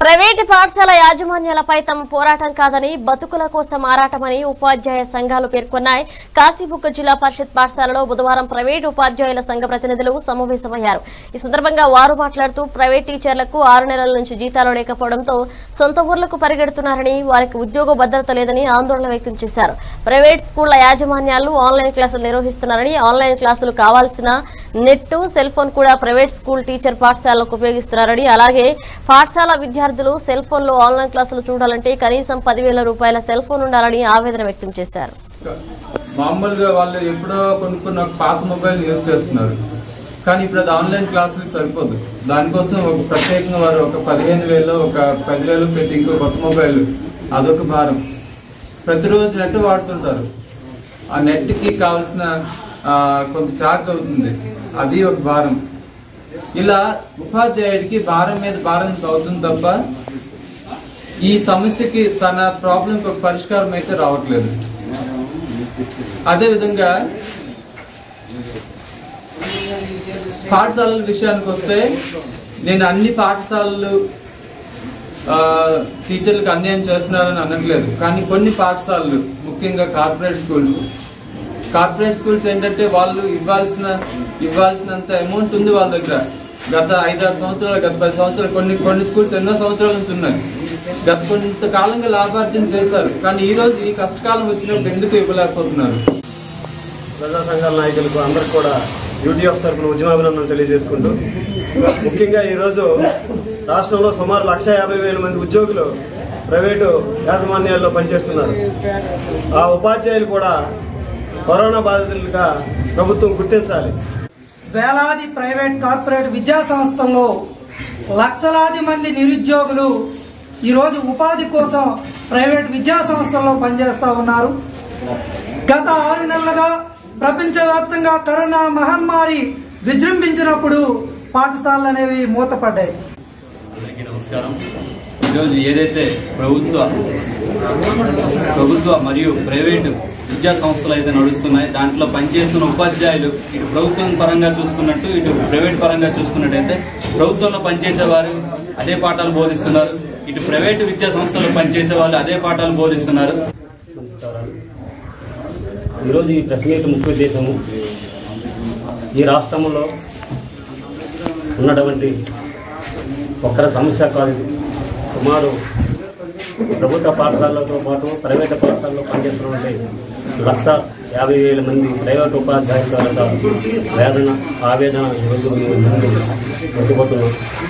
private పాఠశాల యాజమాన్యాలపై తమ పోరాటం కాదని బతుకుల కోసం ఆరాటమని ఉపాధ్యాయ సంఘాలు పేర్కొన్నాయి కాశీబుక్ జిల్లా పరిషత్ పాఠశాలలో బుధవారం ప్రైవేటు ఉపాధ్యాయుల సంఘ ప్రతినిధులు సమావేశమయ్యారు ఈ సందర్భంగా వారు మాట్లాడుతూ ప్రైవేట్ టీచర్లకు ఆరు నెలల నుంచి జీతాలు లేకపోవడంతో సొంత ఊర్లకు పరిగెడుతున్నారని వారికి ఉద్యోగ భద్రత లేదని ఆందోళన వ్యక్తం చేశారు ప్రైవేట్ స్కూళ్ల యాజమాన్యాలు ఆన్లైన్ క్లాసులు నిర్వహిస్తున్నారని ఆన్లైన్ క్లాసులు కావాల్సిన నెట్ సెల్ ఫోన్ కూడా ప్రైవేట్ స్కూల్ టీచర్ పాఠశాలకు ఉపయోగిస్తున్నారని అలాగే పాఠశాల విద్యార్థులు సెల్ ఫోన్ లో ఆన్లైన్ క్లాసులు చూడాలంటే కనీసం పదివేల రూపాయల సెల్ ఫోన్ ఉండాలని ఆవేదన వ్యక్తం చేశారు మామూలుగా వాళ్ళు ఎప్పుడో కొనుక్కున్న ఒక పాత మొబైల్ యూజ్ చేస్తున్నారు కానీ ఇప్పుడు అది ఆన్లైన్ క్లాసులకు సరిపోదు దానికోసం ఒక ప్రత్యేకంగా వారు ఒక పదిహేను వేలు ఒక పదివేలు పెట్టి ఇంకో కొత్త మొబైల్ అదొక భారం ప్రతిరోజు నెట్ వాడుతుంటారు ఆ నెట్కి కావాల్సిన ఆ, కొంత ఛార్జ్ అవుతుంది అది ఒక భారం ఇలా ఉపాధ్యాయుడికి భారం మీద భారం అవుతుంది తప్ప ఈ సమస్యకి తన ప్రాబ్లంకి ఒక పరిష్కారం అయితే రావట్లేదు అదే విధంగా పాఠశాలల విషయానికి వస్తే నేను అన్ని పాఠశాలలు ఆ, టీచర్లకు అన్యాయం చేస్తున్నారని అనట్లేదు కానీ కొన్ని పాఠశాలలు ముఖ్యంగా కార్పొరేట్ స్కూల్స్ కార్పొరేట్ స్కూల్స్ ఏంటంటే వాళ్ళు ఇవ్వాల్సిన ఇవ్వాల్సినంత అమౌంట్ ఉంది వాళ్ళ దగ్గర గత ఐదారు సంవత్సరాలు గత పది సంవత్సరాలు కొన్ని కొన్ని స్కూల్స్ ఎన్నో సంవత్సరాల నుంచి ఉన్నాయి గత కొంతకాలంగా లాభార్జన చేశారు కానీ ఈ రోజు ఈ కష్టకాలం వచ్చినప్పుడు ఎందుకు ఇవ్వలేకపోతున్నారు ప్రజా సంఘాల నాయకులకు అందరికి కూడా యూటీఎఫ్ తరఫున ఉద్యమాభినందనలు తెలియజేసుకుంటూ ముఖ్యంగా ఈరోజు రాష్ట్రంలో సుమారు లక్ష యాభై వేల మంది ఉద్యోగులు ప్రైవేటు యాజమాన్యాల్లో పనిచేస్తున్నారు ఆ ఉపాధ్యాయులు కూడా కరోనా బాధితులుగా ప్రభుత్వం గుర్తించాలి వేలాది ప్రైవేట్ కార్పొరేట్ విద్యా సంస్థల్లో లక్షలాది మంది నిరుద్యోగులు ఈరోజు ఉపాధి కోసం ప్రైవేట్ విద్యా సంస్థల్లో పనిచేస్తూ ఉన్నారు గత ఆరు నెలలుగా ప్రపంచవ్యాప్తంగా కరోనా మహమ్మారి విజృంభించినప్పుడు పాఠశాలలు అనేవి మూతపడ్డాయి అందరికీ నమస్కారం ఈరోజు ఏదైతే ప్రభుత్వ ప్రభుత్వ మరియు ప్రైవేటు విద్యా సంస్థలు అయితే నడుస్తున్నాయి దాంట్లో పనిచేస్తున్న ఉపాధ్యాయులు ఇటు ప్రభుత్వం పరంగా చూసుకున్నట్టు ఇటు ప్రైవేట్ పరంగా చూసుకున్నట్టయితే ప్రభుత్వంలో పనిచేసేవారు అదే పాఠాలు బోధిస్తున్నారు ఇటు ప్రైవేటు విద్యా సంస్థల్లో పనిచేసే వాళ్ళు అదే పాఠాలు బోధిస్తున్నారు నమస్కారాలు ఈరోజు ఈ ప్రెస్ మీట్ ముఖ్య ఉద్దేశము ఈ రాష్ట్రంలో ఉన్నటువంటి ఒక్కరి సమస్య కాదు ఇది సుమారు ప్రభుత్వ పాఠశాలలతో పాటు ప్రైవేట్ పాఠశాలలో పనిచేస్తున్నటువంటి లక్ష యాభై వేల మంది ప్రైవేట్ ఉపాధ్యాయుల ద్వారా వేదన ఆవేదన ఈరోజు మేము ముందు వ్యక్తపోతున్నాం